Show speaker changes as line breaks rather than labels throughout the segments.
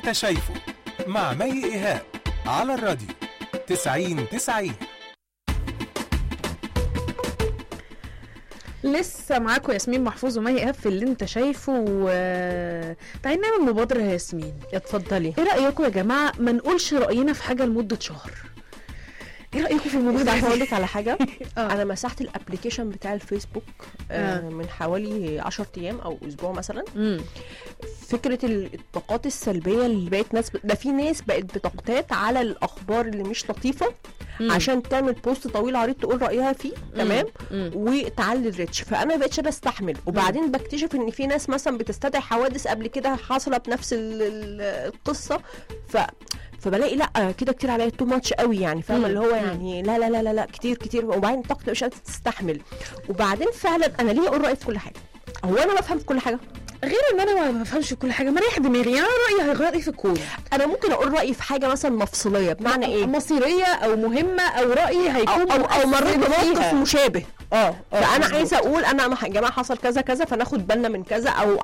انت شايفه مع مي ايهاب على الراديو 90 90
لسه معاكم ياسمين محفوظ ومي ايهاب في اللي انت شايفه و... تعالي نعمل مبادره يا ياسمين
اتفضلي
ايه رايكم يا جماعه ما نقولش راينا في حاجه لمده شهر ايه رايكم في الموضوع
بس
ده
هقول لك على حاجه
آه.
انا مسحت الابلكيشن بتاع الفيسبوك آه.
آه.
من حوالي 10 ايام او اسبوع مثلا
امم
فكره ال- الطاقات السلبيه اللي بقت ناس ده في ناس بقت بتقتات على الاخبار اللي مش لطيفه عشان تعمل بوست طويل عريض تقول رايها فيه تمام
مم.
وتعلي الريتش فانا ما بقتش قادره استحمل وبعدين بكتشف ان في ناس مثلا بتستدعي حوادث قبل كده حاصله بنفس ال- ال- القصه ف فبلاقي لا كده كتير عليا تو ماتش قوي يعني فاهمه
مم.
اللي هو
مم.
يعني لا لا لا لا, لا كتير كتير وبعدين طاقتي مش قادره تستحمل وبعدين فعلا انا ليه اقول رايي في كل حاجه هو انا بفهم في كل حاجه
غير ان انا ما بفهمش كل حاجه مريح دماغي يعني انا رايي هيغير ايه في الكون
انا ممكن اقول رايي في حاجه مثلا مفصليه بمعنى ايه
مصيريه او مهمه او رايي
او
هيكون
او, أو مريت
مؤثر
بموقف
فيها.
مشابه
اه
فانا
مظبوط.
عايزه اقول انا يا جماعه حصل كذا كذا فناخد بالنا من كذا او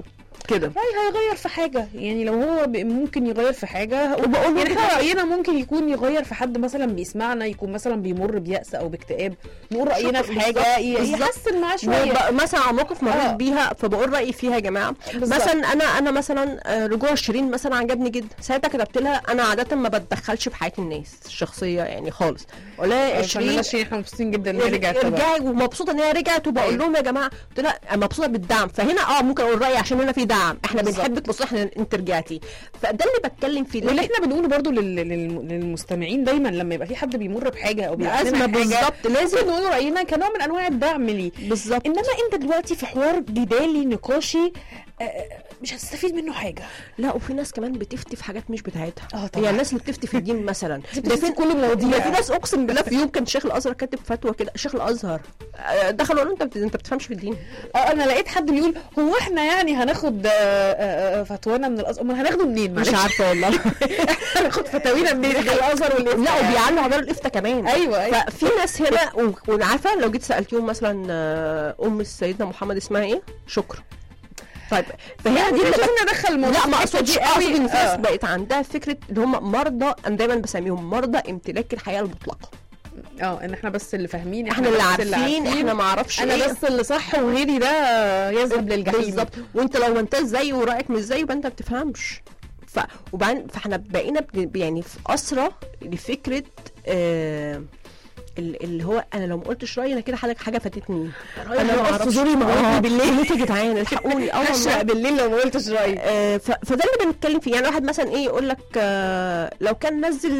كده
رايي هيغير في حاجه يعني لو هو ب- ممكن يغير في حاجه
وبقول
يعني
وجهة
احنا راينا ممكن يكون يغير في حد مثلا بيسمعنا يكون مثلا بيمر بيأس او باكتئاب نقول راينا في
بالظبط،
حاجه ي-
بالظبط.
يحسن معاه شويه
وب- مثلا على موقف مريت
آه.
بيها فبقول رايي فيها يا جماعه
بالظبط.
مثلا انا انا مثلا آه، رجوع شيرين مثلا عجبني جدا ساعتها كتبت لها انا عاده ما بتدخلش في حياه الناس الشخصيه يعني خالص ولا
الفنانه
شيرين
شيرين احنا مبسوطين جدا ان هي رجعت طبعا
ارجعي ومبسوطه ان هي رجعت وبقول
أيوة.
لهم يا جماعه قلت لها انا مبسوطه بالدعم فهنا اه ممكن اقول رايي عشان هنا في دعم احنا
بالظبط.
بنحبك بس احنا انت رجعتي فده اللي بتكلم فيه
واللي
لكن-
احنا بنقوله برضو لل... لل... للمستمعين دايما لما يبقى في حد بيمر بحاجه او بيعاني
بأزمة
من حاجه
بالظبط لازم
لازم نقول راينا كنوع من انواع الدعم ليه
بالظبط
انما انت دلوقتي في حوار جدالي نقاشي آه، آه، مش هتستفيد منه حاجه
لا وفي ناس كمان بتفتي في حاجات مش بتاعتها
اه طبعا
هي الناس اللي بتفتي في الدين مثلا
بتفتي في كل
ده
المواضيع
في ناس اقسم بالله في يوم كان شيخ الازهر كاتب فتوى كده شيخ الازهر آه، دخلوا قالوا انت بت- انت بتفهمش في الدين
اه انا لقيت حد بيقول هو احنا يعني هناخد آه، آه، آه، فتوانا من الازهر امال هناخده منين
مش
معلش
عارفه والله
هناخد فتاوينا منين غير الازهر والإفتاء
لا
يعني.
وبيعلوا على الافتاء كمان
ايوه ايوه
ففي ناس هنا و- وعارفه لو جيت سالتيهم مثلا آه، ام سيدنا محمد اسمها ايه شكرا طيب فهي دي
مش
اللي
لازم ندخل الموضوع
لا ما
في الحتة
اقصدش
دي
اقصد
قوي.
ان في ناس
آه.
بقت عندها فكره ان هم مرضى انا دايما بسميهم مرضى امتلاك الحياه المطلقه
اه ان احنا بس اللي فاهمين
احنا اللي
بس
عارفين احنا ما اعرفش
انا
إيه.
بس اللي صح وغيري ده يذهب للجحيم
بالظبط وانت لو ما انت زيي ورايك مش زيي يبقى انت ما بتفهمش ف وبعدين فاحنا بقينا بن- يعني في اسرى لفكره آه ال- اللي هو انا لو ما قلتش رايي انا كده حاجه حاجه فاتتني
رايي
انا ما
هيقف في
اعرفش
زوري يموتني
بالليل ليه يا جدعان الحقوني اه
هشرق
والله
بالليل لو ما قلتش رايي
آه ف- فده اللي بنتكلم فيه يعني واحد مثلا ايه يقول لك آه لو كان نزل